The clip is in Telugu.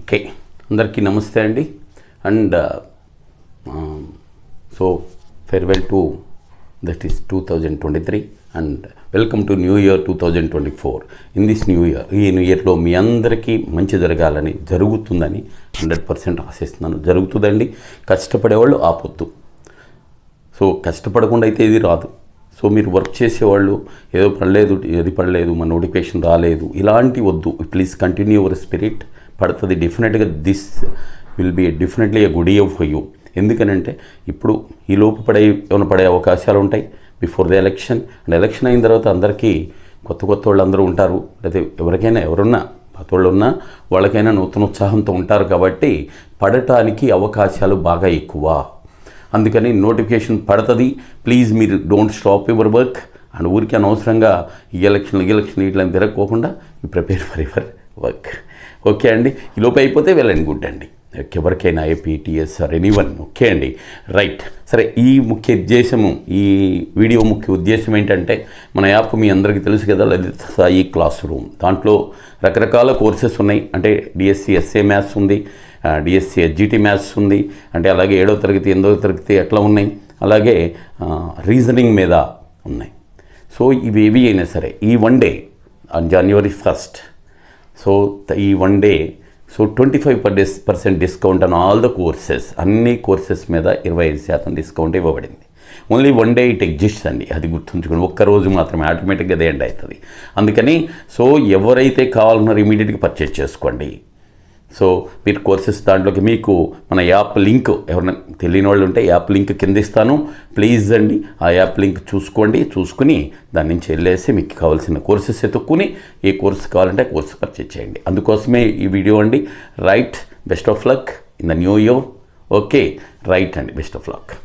ఓకే అందరికీ నమస్తే అండి and so farewell to that is two thousand twenty three and welcome to new year two thousand twenty four in this new year ఈ న్యూ ఇయర్లో మీ అందరికీ మంచి జరగాలని జరుగుతుందని హండ్రెడ్ పర్సెంట్ ఆశిస్తున్నాను జరుగుతుందండి కష్టపడేవాళ్ళు ఆపొద్దు సో కష్టపడకుండా అయితే ఇది రాదు సో మీరు వర్క్ చేసేవాళ్ళు ఏదో పడలేదు ఏది పడలేదు మన నోటిఫికేషన్ రాలేదు ఇలాంటి వద్దు ప్లీజ్ కంటిన్యూ యువర్ స్పిరిట్ పడుతుంది డెఫినెట్గా this will be definitely a good year for you ఎందుకనంటే ఇప్పుడు ఈ లోపు పడే ఏమైనా పడే అవకాశాలు ఉంటాయి before the election and election అయిన తర్వాత అందరికీ కొత్త కొత్త వాళ్ళు అందరూ ఉంటారు లేదా ఎవరికైనా ఎవరున్నా పాత వాళ్ళు ఉన్నా వాళ్ళకైనా నూతనోత్సాహంతో ఉంటారు కాబట్టి పడటానికి అవకాశాలు బాగా ఎక్కువ అందుకని నోటిఫికేషన్ పడుతుంది ప్లీజ్ మీరు don't stop your work and ఊరికి అనవసరంగా ఈ ఎలక్షన్ ఈ ఎలక్షన్ ఇట్లా తిరగకోకుండా you prepare for your work okay అండి ఈ లోపు అయిపోతే వెల్ అండ్ గుడ్ అండి ఎవరికైనా ఏపీటీఎస్ ఆర్ ఎనీవన్ ఓకే అండి రైట్ సరే ఈ ముఖ్య ఉద్దేశము ఈ వీడియో ముఖ్య ఉద్దేశం ఏంటంటే మన యాప్ మీ అందరికీ తెలుసు కదా లలిత సాయి క్లాస్ రూమ్ దాంట్లో రకరకాల కోర్సెస్ ఉన్నాయి అంటే డిఎస్సి ఎస్ఏ మ్యాథ్స్ ఉంది డిఎస్సి హెచ్జిటి మ్యాథ్స్ ఉంది అంటే అలాగే ఏడో తరగతి ఎనిమిదో తరగతి ఎట్లా ఉన్నాయి అలాగే రీజనింగ్ మీద ఉన్నాయి సో ఇవి ఏవి అయినా సరే ఈ one day on January first so ఈ one day so twenty five per dis percent discount on all the courses అన్ని కోర్సెస్ మీద ఇరవై ఐదు శాతం డిస్కౌంట్ ఇవ్వబడింది only one day it exist అండి అది గుర్తుంచుకోండి ఒక్క రోజు మాత్రమే ఆటోమేటిక్గా అదే ఎండ్ అవుతుంది అందుకని సో ఎవరైతే కావాలన్నారో ఇమీడియట్గా పర్చేజ్ చేసుకోండి సో మీరు కోర్సెస్ దాంట్లోకి మీకు మన యాప్ లింక్ ఎవరైనా తెలియని వాళ్ళు ఉంటే యాప్ లింక్ కింద ఇస్తాను ప్లీజ్ అండి ఆ యాప్ లింక్ చూసుకోండి చూసుకుని దాని నుంచి వెళ్ళేసి మీకు కావాల్సిన కోర్సెస్ ఎత్తుక్కుని ఏ కోర్స్ కావాలంటే కోర్స్ పర్చేజ్ చేయండి అందుకోసమే ఈ వీడియో అండి right best of luck in the new year okay right అండి బెస్ట్ ఆఫ్ లక్